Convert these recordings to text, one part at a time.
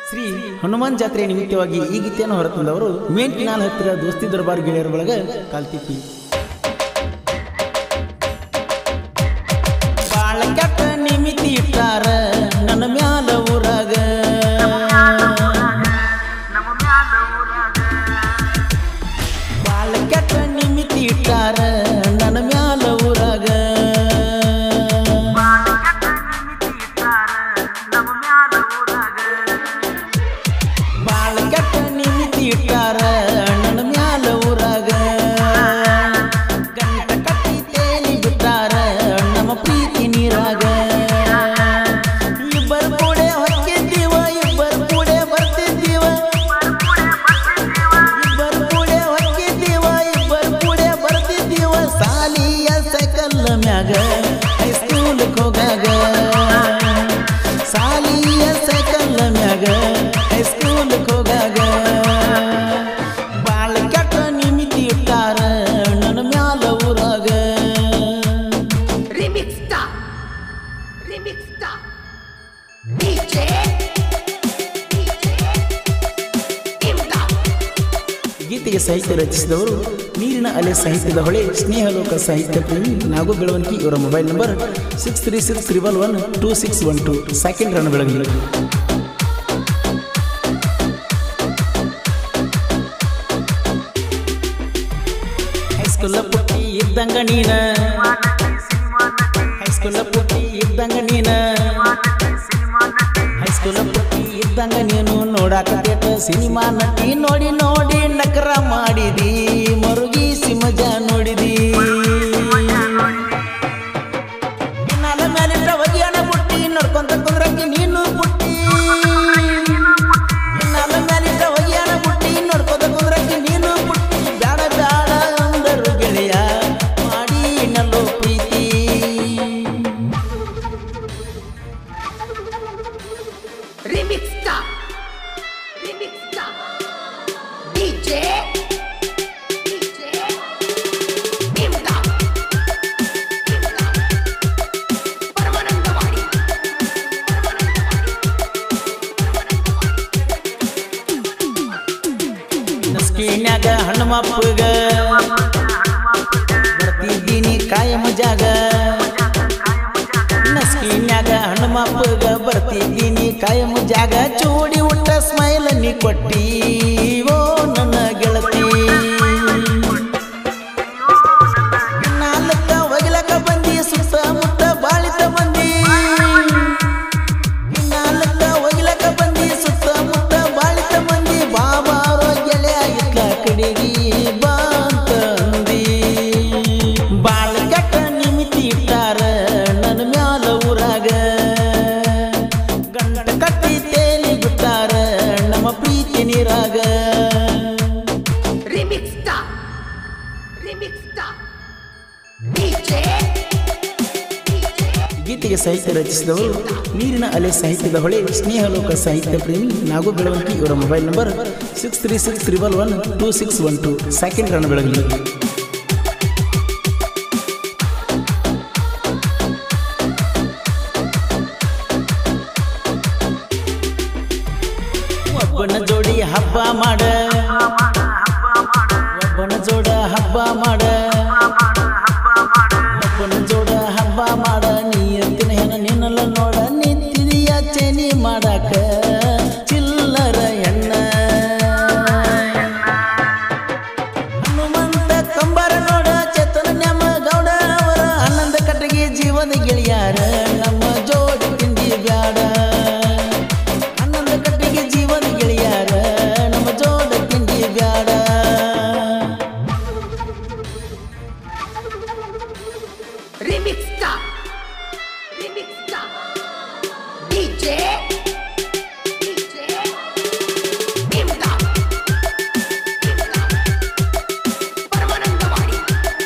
ಶ್ರೀ ಹನುಮಾನ್ ಜಾತ್ರೆ ನಿಮಿತ್ತವಾಗಿ ಈ ಗೀತೆಯನ್ನು ಹೊರತಂದವರು ಮೇಂಟಿನಾಲ್ ಹತ್ತಿರ ದೋಸ್ತಿ ದರ್ಬಾರ್ ಗೆಳೆಯರ ಬಳಗ ಕಾಲ್ತಿಪ್ಪಿ ಬಾಳ ಕೆಟ್ಟ ನಿಮಿತಿ ಇಟ್ಟಾರ ನನ್ನ ಮ್ಯಾಲ ಊರಾಗ ಬಾಳ ಕೆಟ್ಟ ನಿಮಿತಿ ಇಟ್ಟಾರ ನನ್ನ ಮ್ಯಾಲ ಊರಾಗ ಬಾಳ ಕೆಟ್ಟ ನಿಮಿತಿ ಇಟ್ಟಾರ ನನ್ನ ಮ್ಯಾಲ ಊರಾಗ ಗಂಟ ಕಟ್ಟಿ ತೇಲಿ ಬಿಟ್ಟಾರ ನಮ್ಮ ಪ್ರೀತಿ ನೀರಾಗ ಇಬ್ಬರು ಕೂಡ ಹೊಕ್ಕಿದ್ದೀವ ಇಬ್ಬರು ಕೂಡ ಬರ್ತಿದ್ದೀವ ಇಬ್ಬರು ಕೂಡ ಹೊಕ್ಕಿದ್ದೀವ ಇಬ್ಬರು ಕೂಡ ಬರ್ತಿದ್ದೀವ ಸಾಲಿಯ ಸೈಕಲ್ ಮ್ಯಾಗ ಹೈಸ್ಕೂಲ್ ಹೋಗಾಗ ಸಾಲಿಯ ಸೈಕಲ್ ಮ್ಯಾಗ ಹೈಸ್ಕೂಲ್ ಹೋಗಾಗ ಬಾಳ ಕೆಟ್ಟ ನಿಮಿತಿ ಇಟ್ಟಾರ ನನ್ನ ಮ್ಯಾಲ ಊರಾಗ Remix Star. Remix Star. DJ. DJ. Imdad. ಗೀತೆಗೆ ಸಾಹಿತ್ಯ ರಚಿಸಿದವರು ನೀರಿನ ಅಲೆ ಸಾಹಿತ್ಯದ ಹೊಳೆ ಸ್ನೇಹಲೋಕ ಸಾಹಿತ್ಯ ಪ್ರೇಮಿ ನಾಗು ಬೆಳವಣಿಗೆ ಇವರ mobile number six three six triple one two six one two second run ಬೆಳಗ್ಗೆ ಹೈಸ್ಕೂಲ ಪುಟ್ಟಿ ಇದ್ದಂಗ ನೀನ ಹೈಸ್ಕೂಲ ಪುಟ್ಟಿ ಇದ್ದಂಗ ನೀನ ಹೈಸ್ಕೂಲ ಪುಟ್ಟಿ ಇದ್ದಂಗ ನೀನು ನೋಡಾಕತೇಟ ಸಿನಿಮಾ ನಟಿ ನೋಡಿ ನೋಡಿ ನಕರ ಮಾಡಿದಿ ಮರುಗಿಸಿ ಮಜಾ ನೋಡಿದಿ ನಾಲ ಮೇಲಿಟ್ಟ ಒಗಿಯಣ ಬುಟ್ಟಿ ನೋಡ್ಕೊಂತ ಕುಂದ್ರಕ್ಕೆ ನೀನು ಬುಟ್ಟಿ ನಾಲ ಮೇಲಿಟ್ಟ ಒಗಿಯಣ ಬುಟ್ಟಿ ನೋಡ್ಕೊಂತ ಕುಂದ್ರಕ್ಕೆ ನೀನು ಬುಟ್ಟಿ ಬ್ಯಾಡ ಬ್ಯಾಡ ಅಂದರು ಗೆಳೆಯ ಮಾಡಿ ನಲ್ಲೋ ಪ್ರೀತಿ Remix Star. Remix Star. DJ. DJ. Imdad. Imdad. Paramanandawadi Paramanandawadi ನಸ್ಕಿನ್ಯಾಗ ಹನುಮಪ್ಪಗ ಬರ್ತಿದ್ದೀನಿ ಕಾಯಮ ಜಾಗ ನಸ್ಕಿನ್ಯಾಗ ಹನುಮಪ್ಪಗ ಬರ್ತಿದ್ದೀನಿ ಕಾಯಮ ಜಾಗ ಚೂಡಿ ಉಟ್ಟ ಸ್ಮೈಲ್ ನೀ ಕೊಟ್ಟಿ ಓ ನನ್ನ ಗೆಳತಿ ನಾಲ್ಕ ಒಗಿಲಕ ಬಂದಿ ಸುತ್ತಮುತ್ತ ಬಾಳಿತ ಮಂದಿ ನಾಲ್ಕ ಒಗಿಲಕ ಬಂದಿ ಸುತ್ತಮುತ್ತ ಬಾಳಿತ ಮಂದಿ ಬಾಬಾರೋ ಗೆಳೆಯ ಇಟ್ಲ ಕಡೆಗಿ ಬಾಂತಂದಿ ಬಾಳ ಕೆಟ್ಟ ನಿಮಿತಿ ಇಟ್ಟಾರ ನನ್ನ ಮ್ಯಾಲ ಊರಾಗ ಗಂಡ ಕಟ್ಟಿ ತೇಲಿ ಬಿಟ್ಟಾರ ನಮ್ಮ ಪ್ರೀತಿ ನೀರಾಗ Remix Star. Remix Star. DJ. DJ. ಗೀತೆಗೆ ಸಾಹಿತ್ಯ ರಚಿಸಿದವರು ನೀರಿನ ಅಲೆ ಸಾಹಿತ್ಯದ ಹೊಳೆ ಸ್ನೇಹಲೋಕ ಸಾಹಿತ್ಯ ಪ್ರೇಮಿ ನಾಗು ಬೆಳವಣಿಗೆ ಇವರ mobile number six three six triple one two six one two second run ಬೆಳಗಲಿ ಒಬ್ಬನ ಜೋಡಿ ಹಬ್ಬ ಮಾಡ ಒಬ್ಬನ ಜೋಡ ಹಬ್ಬ ಮಾಡ ಒಬ್ಬನ ಜೋಡ ಹಬ್ಬ ಮಾಡ ನೀ ಎತ್ತಿನ ಹೆಣ ನಿನ್ನಲ್ಲ ನೋಡ ನಿಂತಿದೀಯ ಚೇನಿ ಮಾಡಾಕ ಚಿಲ್ಲರ ಹೆಣ್ಣ ಹನುಮಂತ ಕಂಬಾರ ನೋಡ ಚೇತನ ನ್ಯಾಮ ಗೌಡ ಅವರ ಆನಂದ ಕಟ್ಟಗಿ ಜೀವದ ಗೆಳೆಯಾರ ನಮ್ಮ ಜೋಡಿ ತಿಂಡಿ ಬ್ಯಾಡ ಆನಂದ ಕಟ್ಟಗಿ ಜೀವದ ಗೆಳೆಯಾರ ನಮ್ಮ ಜೋಡ ತಿಂಡಿ ಬ್ಯಾಡ Remix Star. Remix Star. DJ. DJ. Imdad. Imdad. Paramanandawadi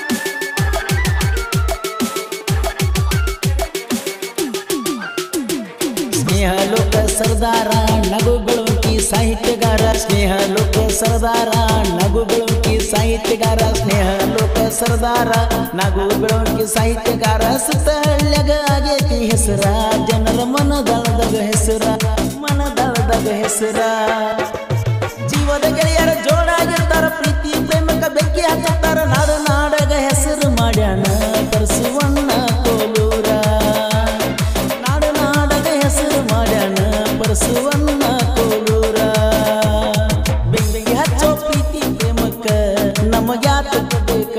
ಸ್ನೇಹ ಲೋಕ ಸರ್ದಾರ ನಗು ಬೆಳವಣಿಗೆ ಸಾಹಿತ್ಯಗಾರ ಸ್ನೇಹ ಲೋಕ ಸರ್ದಾರ ನಗು ಬೆಳವಣಿಗೆ ಸಾಹಿತ್ಯಗಾರ ಸ್ನೇಹ ಲೋಕ ಸರ್ದಾರ ನಗು ಬೆಳವಣಿಗೆ ಸಾಹಿತ್ಯಗಾರ ಸುತ್ತ ಹಳ್ಳ್ಯಾಗ ಆಗೈತಿ ಹೆಸರ ಜನರ ಮನದಾಳದಾಗ ಹೆಸರ ಮನದಾಳದಾಗ ನಾಡದಾಗ ಹೆಸರ ಜೀವದ ಗೆಳೆಯರ ಜೋಡಾಗಿರ್ತಾರ ಪ್ರೀತಿ ಪ್ರೇಮಕ ಬೆಂಕಿ ಹಚ್ಚುತ್ತಾರ ನಾಡು ನಾಡಗ ಹೆಸರು ಮಾಡ್ಯಾನ ಪರಸುವಣ್ಣ ಕೋಲೂರ ನಾಡು ನಾಡಗ ಹೆಸರು ಮಾಡ್ಯಾನ ಪರಸುವಣ್ಣ ಕೋಲೂರ ಬೆಂಕಿ ಹಚ್ಚೋ ಪ್ರೀತಿ ಪ್ರೇಮಕ್ಕ ನಮಗ್ಯಾತಕ ಬೇಕ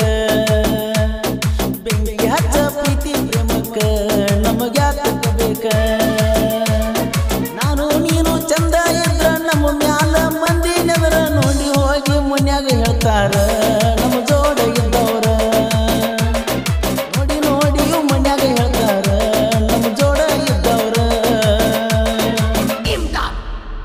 ಬೆಂಕಿ ಹಚ್ಚ ಪ್ರೀತಿ ಪ್ರೇಮಕ್ಕ ನಮಗ್ಯಾತಕ ಬೇಕ ನಾನು ನೀನು ಚಂದ ಇದ್ರ ನಮ್ಮ ಮ್ಯಾಲ ಮಂದಿ ನೆದರ ನೋಡಿ ಹೋಗಿ ಮುನ್ಯಾಗ ಹೇಳ್ತಾರ ನಮ್ಮ ಜೋಡ ಇದ್ದವ್ರ ನೋಡಿ ನೋಡಿ ಮನ್ಯಾಗ ಹೇಳ್ತಾರ ನಮ್ಮ ಜೋಡ ಇದ್ದವ್ರ ಇಮ್ದಾದ್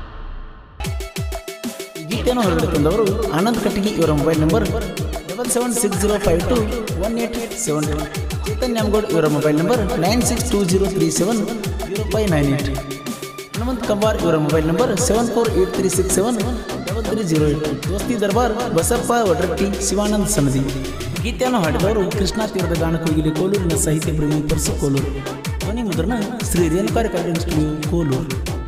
ಈ ಗೀತೆಯನ್ನು ಹೊರಗಡೆ ತಂದವರು ಆನಂದ್ ಕಟ್ಟಿಗಿ ಇವರ mobile number double seven six zero five two one eight seven two Chetan Nyamgoud ಇವರ mobile number nine six two zero three seven zero five nine eight Hanumant Kambar ಇವರ mobile number seven four eight three six seven double three zero eight ದೋಸ್ತಿ ದರ್ಬಾರ್ ಬಸಪ್ಪ ವಡ್ರಟ್ಟಿ ಶಿವಾನಂದ್ ಸನದಿ ಗೀತೆಯನ್ನು ಹಾಡಿದವರು ಕೃಷ್ಣಾ ತೀರದ ಗಾನ ಕೋಗಿಲಿ ಕೋಲೂರಿನ ಸಾಹಿತ್ಯ ಪ್ರೇಮಿ purse Kolur ಧ್ವನಿ ಮುದ್ರಣ ಶ್ರೀ ರೇಣುಕಾರಿ ಕಾರ್ಯಕ್ರಮ ಸ್ಟುಡಿಯೋ ಕೋಲೂರು